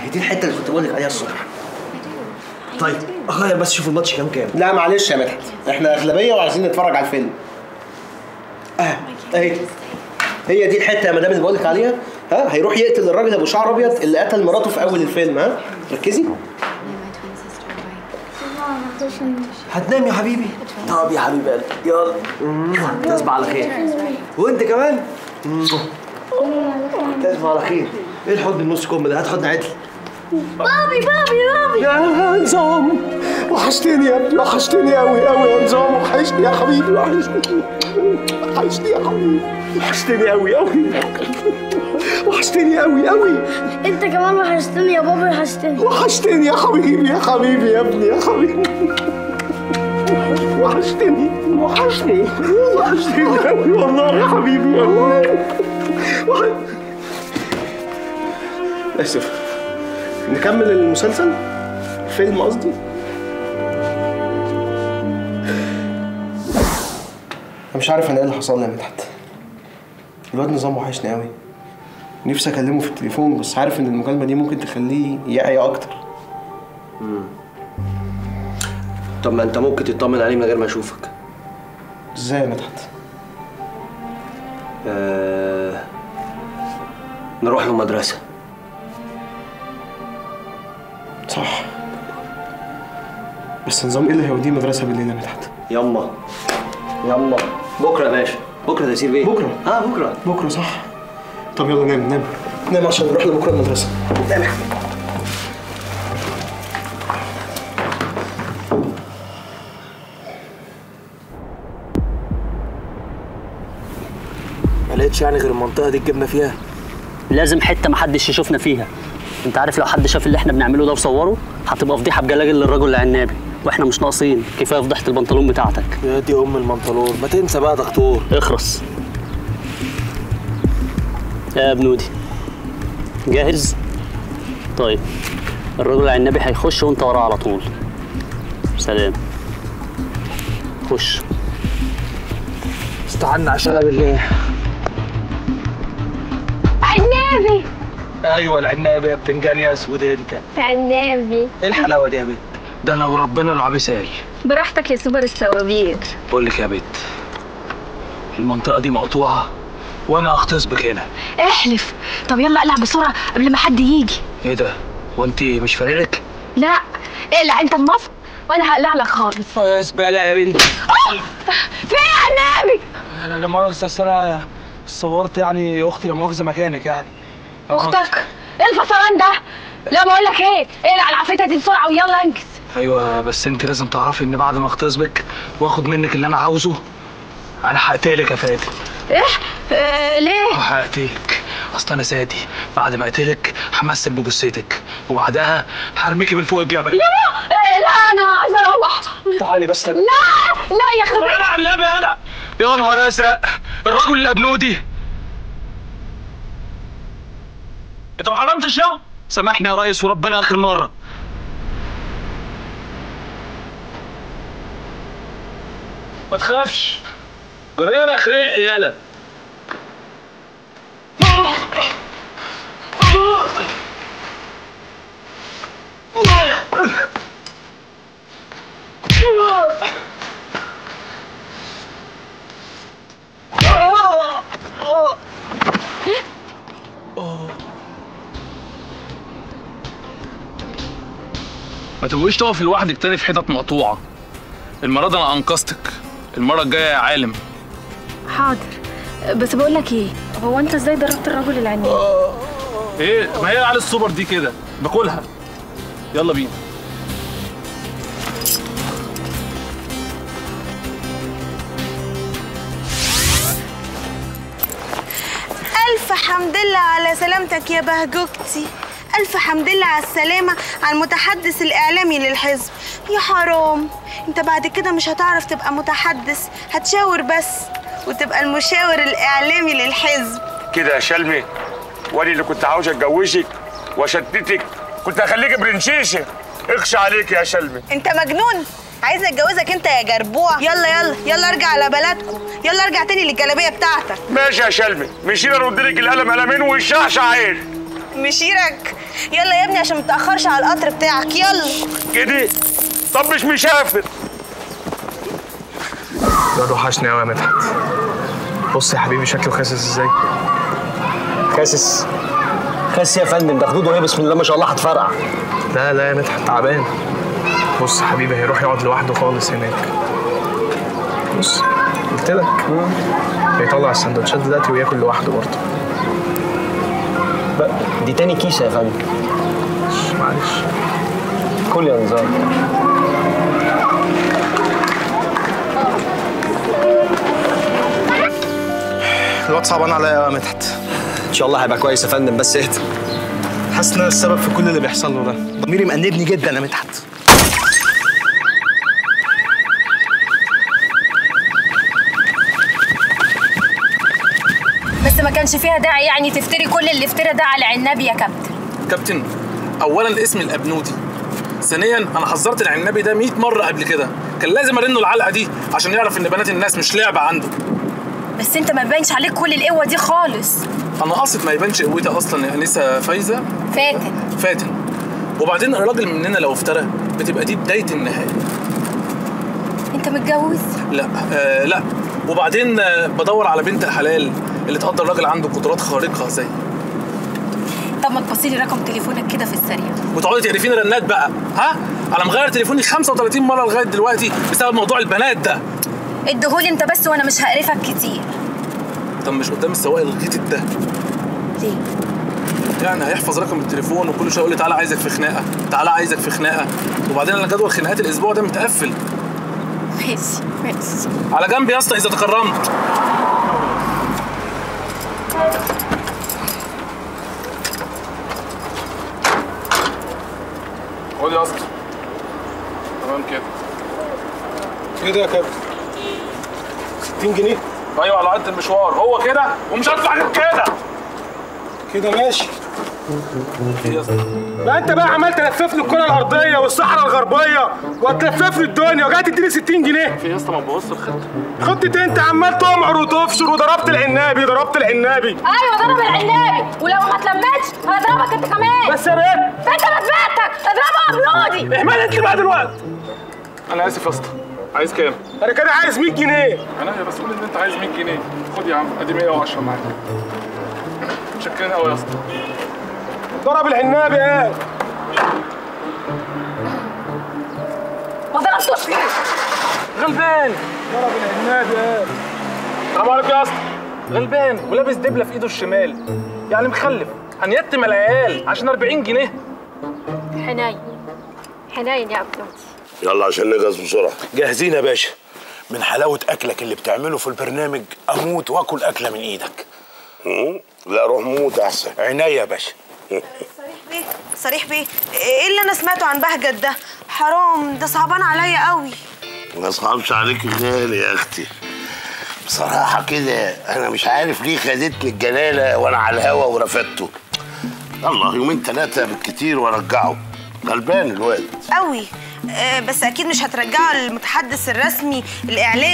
هي دي الحته اللي كنت بقول لك عليها الصبح طيب اغير بس شوف الماتش كام كام لا معلش يا مدحت احنا اغلبيه وعايزين نتفرج على الفيلم اه اهي هي دي الحته يا مدام اللي بقول لك عليها ها هيروح يقتل الراجل ابو شعر ابيض اللي قتل مراته في اول الفيلم ها ركزي هتنام يا حبيبي طب يا حبيبي قلبي يلا مم. تصبح على خير وانت كمان مم. تصبح على خير ايه الحضن النص كم ده هات حضن عدل بابي بابي بابي يا نظام وحشتني يا ابني وحشتني قوي قوي يا نظام وحشني يا حبيبي وحشتني وحشتني يا حبيبي وحشتني قوي قوي وحشتني قوي قوي انت كمان وحشتني يا بابا وحشتني وحشتني يا حبيبي يا حبيبي يا ابني يا حبيبي وحشتني وحشني وحشتني قوي والله يا حبيبي قوي اسف نكمل المسلسل فيلم قصدي انا مش عارف انا ايه اللي حصل لي يا مدحت الواد نظام وحشني قوي نفسي اكلمه في التليفون بس عارف ان المكالمه دي ممكن تخليه يعيا اكتر طب ما انت ممكن تطمن عليه من غير ما اشوفك ازاي يا مدحت آه... نروح له مدرسه صح بس نظام ايه اللي هيوديه مدرسه بالليل يا مدحت يما يما بكره يا باشا بكره تيسير بيه بكرة؟ اه بكره بكره صح طب يلا نام نام نام عشان نروح لبكره المدرسه نام يا حبيبي ما لقيتش يعني غير المنطقه دي الجبنه فيها لازم حته محدش يشوفنا فيها انت عارف لو حد شاف اللي احنا بنعمله ده وصوره هتبقى فضيحه بجلاجل للرجل العنابي واحنا مش ناقصين كفايه فضيحه البنطلون بتاعتك يا دي ام المنطلون ما تنسى بقى دكتور اخرس يا بنودي جاهز طيب الرجل العنابي هيخش وانت وراه على طول سلام خش استعنا عشان بالله عنابي ايوه العنابه يا بتنجان يا اسود انت عنابي ايه الحلاوه دي يا بنت ده انا وربنا العبساي براحتك يا سوبر السوابير بقول لك يا بنت المنطقه دي مقطوعه وانا اغتصبك هنا احلف طب يلا اقلع بسرعه قبل ما حد يجي ايه ده وانت مش فارقلك لا اقلع انت المصر وانا هقلع لك خالص يا زباله يا بنت في إيه يا عنابي انا لا مؤاخذه أصل انا صورت يعني اختي لا مؤاخذه مكانك يعني اختك ايه الفصلان ده لا بقول لك ايه اقلع العفريته دي بسرعه ويلا انجز ايوه بس انت لازم تعرفي ان بعد ما اغتصبك واخد منك اللي انا عاوزه انا هقتلك يا فاتن ايه آه ليه هقتلك اصل انا سادي بعد ما اقتلك همثل بجثتك وبعدها هرميكي من فوق الجبل لا آه لا انا عايزه اروح تعالي بس لا لا يا اخي انا على النبي انا يا نهار ازرق الرجل الابنودي انت ما حرمتش يا سامحني يا ريس وربنا اخر مره ما تخافش جرينا اخرين يالا ما تبقيش تقفي لوحدك تاني في حتت مقطوعه المره دي انا انقذتك المره الجايه يا عالم حاضر بس بقول لك ايه هو انت ازاي ضربت الرجل العنيد ايه ما هي على السوبر دي كده باكلها يلا بينا ألف حمد لله على سلامتك يا بهجوكتي ألف حمد لله على السلامة على المتحدث الإعلامي للحزب يا حرام أنت بعد كده مش هتعرف تبقى متحدث هتشاور بس وتبقى المشاور الإعلامي للحزب كده يا شلمي وانا اللي كنت عاوز اتجوزك واشتتك كنت هخليك برنشيشه اخشى عليك يا شلمي أنت مجنون عايزة اتجوزك انت يا جربوع يلا يلا يلا ارجع على بلدكم يلا ارجع تاني للجلابيه بتاعتك ماشي يا شلمي مشينا نرد لك القلم قلمين والشعشع عين مشيرك يلا يا ابني عشان متأخرش على القطر بتاعك يلا كده طب مش مسافر الواد وحشني قوي يا مدحت بص يا حبيبي شكله خاسس ازاي خاسس خاسس يا فندم ده خدوده ايه بسم الله ما شاء الله هتفرقع لا لا يا مدحت تعبان بص يا حبيبي هيروح يقعد لوحده خالص هناك بص قلت لك هيطلع السندوتشات دلوقتي وياكل لوحده برضه بقى دي تاني كيسه يا فندم معلش كل يا نظام الواد صعبان عليا يا مدحت ان شاء الله هيبقى كويس يا فندم بس اهدى حاسس ان انا السبب في كل اللي بيحصل له ده ضميري مأنبني جدا يا مدحت بس ما كانش فيها داعي يعني تفتري كل اللي افترى ده على عنابي يا كابتن كابتن اولا اسم الابنودي ثانيا انا حذرت العنابي ده 100 مره قبل كده كان لازم ارنه العلقه دي عشان يعرف ان بنات الناس مش لعبه عنده بس انت ما بانش عليك كل القوه دي خالص انا قاصد ما يبانش قوتي اصلا يا انسه فايزه فاتن فاتن وبعدين الراجل مننا لو افترى بتبقى دي بدايه النهايه انت متجوز لا آه لا وبعدين آه بدور على بنت الحلال اللي تقدر راجل عنده قدرات خارقه زي طب ما تبصي لي رقم تليفونك كده في السريع وتقعدي تعرفين رنات بقى ها انا مغير تليفوني 35 مره لغايه دلوقتي بسبب موضوع البنات ده اديهولي انت بس وانا مش هقرفك كتير طب مش قدام السواق الغيتت ده ليه يعني هيحفظ رقم التليفون وكل شويه يقول لي تعالى عايزك في خناقه تعالى عايزك في خناقه وبعدين انا جدول خناقات الاسبوع ده متقفل ماشي ماشي على جنب يا اسطى اذا تكرمت خد يا اسطى تمام كده كده يا كابتن 60 جنيه ايوه على قد المشوار هو كده ومش هدفع غير كده كده ماشي إيه يا اسطى بقى انت بقى عمال تلفف لي الكره الارضيه والصحراء الغربيه وتلفف لي الدنيا وجاي تديني 60 جنيه في يا اسطى ما تبص الخطه خطة انت عمال تمعر وتفشر وضربت العنابي ضربت العنابي ايوه ضرب العنابي ولو ما اتلمتش هضربك انت كمان بس يا بنت انت بتبتك اضربه ابنودي اهمال انت بقى دلوقتي انا اسف يا اسطى عايز كام؟ انا كده عايز 100 جنيه انا يا بس قول ان انت عايز 100 جنيه خد يا عم ادي 110 معاك متشكرين قوي يا اسطى ضرب العنابي قال ما ضربتوش فيه غلبان ضرب العنابي قال السلام عليكم يا اسطى غلبان ولابس دبله في ايده الشمال يعني مخلف هنيتم العيال عشان 40 جنيه حنين حنين يا ابنودي يلا عشان نجهز بسرعه جاهزين يا باشا من حلاوة أكلك اللي بتعمله في البرنامج أموت وآكل أكلة من إيدك مم؟ لا روح موت احسن عينيا يا باشا صريح بيه صريح بيه ايه اللي انا سمعته عن بهجت ده حرام ده صعبان عليا قوي ما صعبش عليك غالي يا اختي بصراحة كده أنا مش عارف ليه خدتني الجلالة وأنا على الهوا ورفدته الله يومين ثلاثة بالكتير وأرجعه غلبان الواد قوي آه، بس اكيد مش هترجعه للمتحدث الرسمي الاعلامي